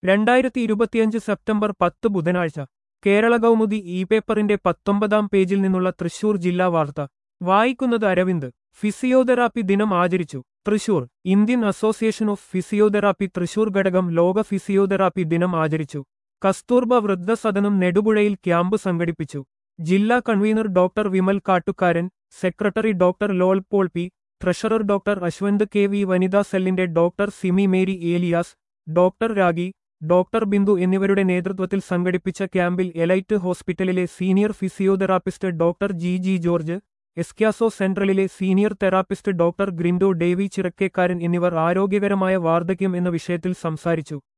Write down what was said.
രണ്ടായിരത്തി ഇരുപത്തിയഞ്ച് സെപ്റ്റംബർ പത്ത് ബുധനാഴ്ച കേരള കൗമുദി ഇ പേപ്പറിന്റെ പത്തൊമ്പതാം പേജിൽ നിന്നുള്ള തൃശൂർ ജില്ലാ വാർത്ത വായിക്കുന്നത് അരവിന്ദ് ഫിസിയോതെറാപ്പി ദിനം ആചരിച്ചു Thrissur Indian Association of Physiotherapy Thrissur ഘടകം ലോക ഫിസിയോതെറാപ്പി ദിനം ആചരിച്ചു കസ്തൂർബ വൃദ്ധസദനം നെടുപുഴയിൽ ക്യാമ്പ് സംഘടിപ്പിച്ചു ജില്ലാ convener doctor Vimal Kattukaran secretary doctor ലോൾ Paul P treasurer doctor Ashwanth K V വനിതാ സെല്ലിന്റെ doctor Simi Mary Elias doctor Ragi doctor Bindu എന്നിവരുടെ നേതൃത്വത്തിൽ സംഘടിപ്പിച്ച ക്യാമ്പിൽ എലൈറ്റ് ഹോസ്പിറ്റലിലെ senior physiotherapist doctor G G George എസ്ക്യാസോ സെൻട്രലിലെ സീനിയർ തെറാപ്പിസ്റ്റ് ഡോക്ടർ ഗ്രിൻഡോ ഡേവി ചിറക്കേക്കാരൻ എന്നിവർ ആരോഗ്യകരമായ വാർദ്ധക്യം എന്ന വിഷയത്തിൽ സംസാരിച്ചു